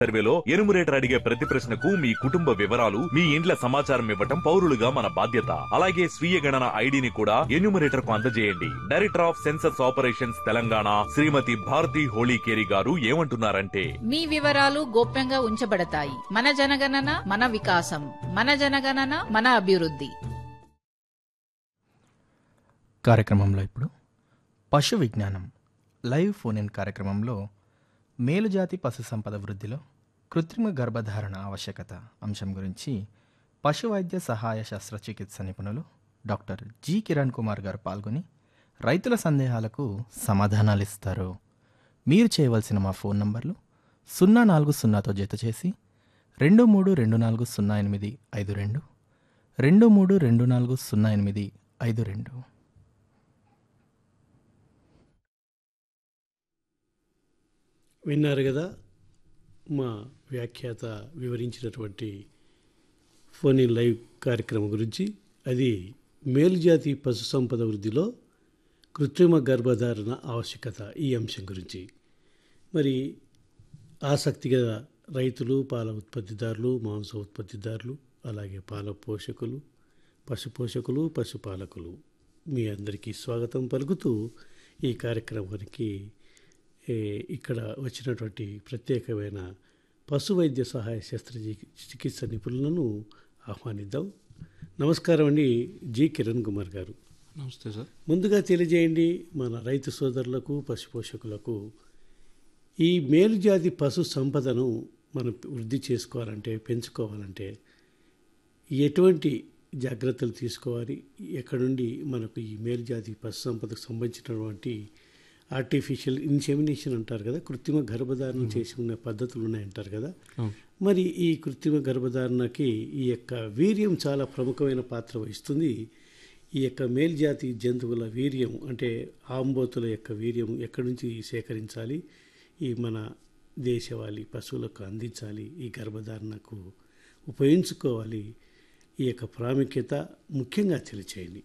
సర్వేలో ఎనుమరేటర్ అడిగే ప్రతి ప్రశ్నకు మీ కుటుంబ వివరాలు మీ ఇండ్ల సమాచారం ఇవ్వటం పౌరులుగా మన బాధ్యత అలాగే స్వీయ గణన ఐడిని కూడా ఎన్యూమరేటర్ కు అందజేయండి director of census operations Telangana Shrimati Bharathi Holikeri garu ఏమంటున్నారంటే మీ వివరాలు గోప్యంగా ఉంచబడతాయి మన జనగణన మన వికాసం మన జనగణన మన అభివృద్ధి కార్యక్రమంలో ఇప్పుడు పశు విజ్ఞానం లైవ్ ఫోన్ ఇన్ కార్యక్రమంలో మేలుజాతి పశు సంపద వృద్ధిలో కృత్రిమ గర్భధారణ ఆవశ్యకత అంశం గురించి పశు వైద్య సహాయ శస్త్రచికిత్స నిపుణులు డాక్టర్ జి కిరణ్ కుమార్ గారు పాల్గొని రైతుల సందేహాలకు సమాధానాలు ఇస్తారు మీరు చేయవలసిన మా ఫోన్ నంబర్లు సున్నా నాలుగు సున్నాతో జత చేసి రెండు మూడు రెండు నాలుగు సున్నా ఎనిమిది ఐదు రెండు రెండు మూడు రెండు నాలుగు సున్నా ఎనిమిది ఐదు రెండు విన్నారు కదా మా వ్యాఖ్యాత వివరించినటువంటి ఫోన్ ఇన్ లైవ్ కార్యక్రమం గురించి అది మేలుజాతి పశు సంపద వృద్ధిలో కృత్రిమ గర్భధారణ ఆవశ్యకత ఈ అంశం గురించి మరి ఆసక్తిగా రైతులు పాల ఉత్పత్తిదారులు మాంస ఉత్పత్తిదారులు అలాగే పాల పోషకులు పశు పోషకులు పశుపాలకులు మీ అందరికీ స్వాగతం పలుకుతూ ఈ కార్యక్రమానికి ఏ, ఇక్కడ వచ్చినటువంటి ప్రత్యేకమైన పశు వైద్య సహాయ శస్త్ర చికిత్స నిపుణులను ఆహ్వానిద్దాం నమస్కారం అండి జి కిరణ్ కుమార్ గారు నమస్తే సార్ ముందుగా తెలియజేయండి మన రైతు సోదరులకు పశు పోషకులకు ఈ మేలుజాతి పశు సంపదను మనం వృద్ధి చేసుకోవాలంటే పెంచుకోవాలంటే ఎటువంటి జాగ్రత్తలు తీసుకోవాలి ఎక్కడి నుండి మనకు ఈ మేలుజాతి పశు సంపదకు సంబంధించినటువంటి ఆర్టిఫిషియల్ ఇన్సెమినేషన్ అంటారు కదా కృత్రిమ గర్భధారణ చేసి ఉన్న పద్ధతులు ఉన్నాయంటారు కదా అవును. మరి ఈ కృత్రిమ గర్భధారణకి ఈ యొక్క వీర్యం చాలా ప్రముఖమైన పాత్ర వహిస్తుంది ఈ యొక్క మేల్జాతి జంతువుల వీర్యం అంటే ఆంబోతుల యొక్క వీర్యం ఎక్కడి నుంచి సేకరించాలి ఈ మన దేశవాళీ పశువులకు అందించాలి ఈ గర్భధారణకు ఉపయోగించుకోవాలి ఈ యొక్క ప్రాముఖ్యత ముఖ్యంగా తెలియచేయండి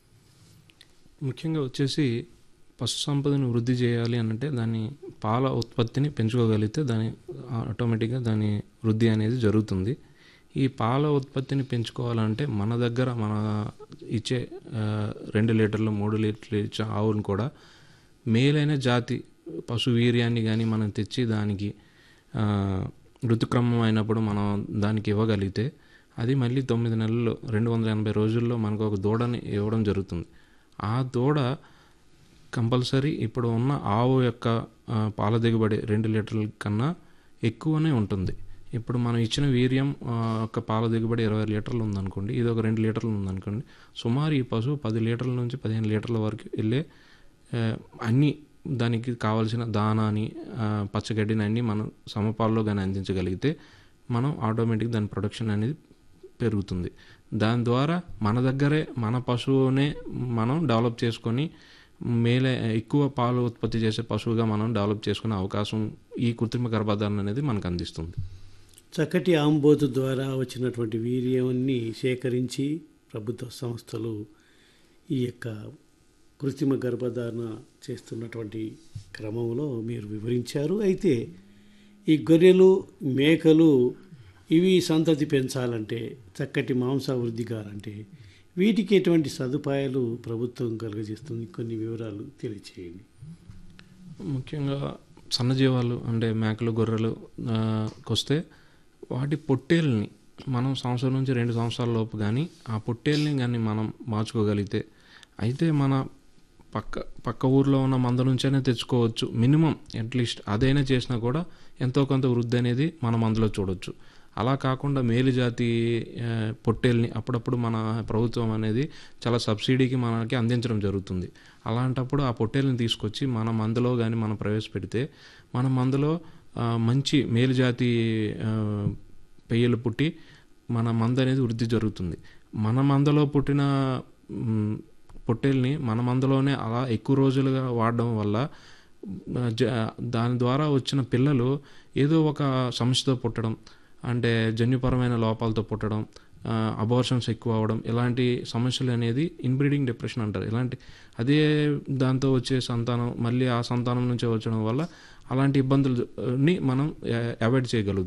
ముఖ్యంగా వచ్చేసి పశు సంపదను వృద్ధి చేయాలి అంటే దాని పాల ఉత్పత్తిని పెంచుకోగలిగితే దాని ఆటోమేటిక్గా దాని వృద్ధి అనేది జరుగుతుంది ఈ పాల ఉత్పత్తిని పెంచుకోవాలంటే మన దగ్గర మన ఇచ్చే ఆ, రెండు లీటర్లు మూడు లీటర్లు ఇచ్చే ఆవులను కూడా మేలైన జాతి పశు వీర్యాన్ని కానీ మనం తెచ్చి దానికి ఆ, ఋతుక్రమం అయినప్పుడు మనం దానికి ఇవ్వగలిగితే అది మళ్ళీ తొమ్మిది నెలల్లో రెండు వందల ఎనభై రోజుల్లో మనకు ఒక దూడని ఇవ్వడం జరుగుతుంది ఆ దూడ కంపల్సరీ ఇప్పుడు ఉన్న ఆవు యొక్క ఆ, పాల దిగుబడి రెండు లీటర్ల కన్నా ఎక్కువనే ఉంటుంది ఇప్పుడు మనం ఇచ్చిన వీర్యం ఆ, యొక్క పాల దిగుబడి ఇరవై లీటర్లు ఉందనుకోండి ఇది ఒక రెండు లీటర్లు ఉందనుకోండి సుమారు ఈ పశువు పది లీటర్ల నుంచి పదిహేను లీటర్ల వరకు వెళ్ళే ఆ, అన్ని దానికి కావాల్సిన దానాని ఆ, పచ్చగడ్డిని అన్ని మనం సమపాల్లో కానీ అందించగలిగితే మనం ఆటోమేటిక్ దాని ప్రొడక్షన్ అనేది పెరుగుతుంది దాని ద్వారా మన దగ్గరే మన పశువునే మనం డెవలప్ చేసుకొని మేలే ఎక్కువ పాలు ఉత్పత్తి చేసే పశువుగా మనం డెవలప్ చేసుకునే అవకాశం ఈ కృత్రిమ గర్భధారణ అనేది మనకు అందిస్తుంది చక్కటి ఆంబోతు ద్వారా వచ్చినటువంటి వీర్యాన్ని సేకరించి ప్రభుత్వ సంస్థలు ఈ యొక్క కృత్రిమ గర్భధారణ చేస్తున్నటువంటి క్రమంలో మీరు వివరించారు అయితే ఈ గొర్రెలు మేకలు ఇవి సంతతి పెంచాలంటే చక్కటి మాంసావృద్ధి కావాలంటే వీటికి ఎటువంటి సదుపాయాలు ప్రభుత్వం కలుగజేస్తుంది కొన్ని వివరాలు తెలియచేయండి ముఖ్యంగా సన్నజీవాలు అంటే మేకలు గొర్రెలు ఆ, కొస్తే వాటి పొట్టేల్ని మనం సంవత్సరం నుంచి రెండు సంవత్సరాల లోపు కానీ ఆ పొట్టేల్ని కానీ మనం మార్చుకోగలిగితే అయితే మన పక్క పక్క ఊర్లో ఉన్న మంద నుంచైనా తెచ్చుకోవచ్చు మినిమం అట్లీస్ట్ అదైనా చేసినా కూడా ఎంతో కొంత వృద్ధి అనేది మన మందులో చూడొచ్చు అలా కాకుండా మేలు జాతి ఆ, పొట్టేల్ని అప్పుడప్పుడు మన ప్రభుత్వం అనేది చాలా సబ్సిడీకి మనకి అందించడం జరుగుతుంది అలాంటప్పుడు ఆ పొట్టేల్ని తీసుకొచ్చి మన మందులో కానీ మనం ప్రవేశపెడితే మన మందులో ఆ, మంచి మేలు జాతి ఆ, పెయ్యలు పుట్టి మన మంద అనేది వృద్ధి జరుగుతుంది మన మందలో పుట్టిన మ్, పొట్టేల్ని మన మందలోనే అలా ఎక్కువ రోజులుగా వాడడం వల్ల ఆ, జ- దాని ద్వారా వచ్చిన పిల్లలు ఏదో ఒక సమస్యతో పుట్టడం అంటే జన్యుపరమైన లోపాలతో పుట్టడం ఆ, అబార్షన్స్ ఎక్కువ అవడం ఇలాంటి సమస్యలు అనేది ఇన్బ్రీడింగ్ డిప్రెషన్ అంటారు ఇలాంటి అదే దాంతో వచ్చే సంతానం మళ్ళీ ఆ సంతానం నుంచే వచ్చడం వల్ల అలాంటి ఇబ్బందులని మనం అవాయిడ్ చేయగలుగుతాం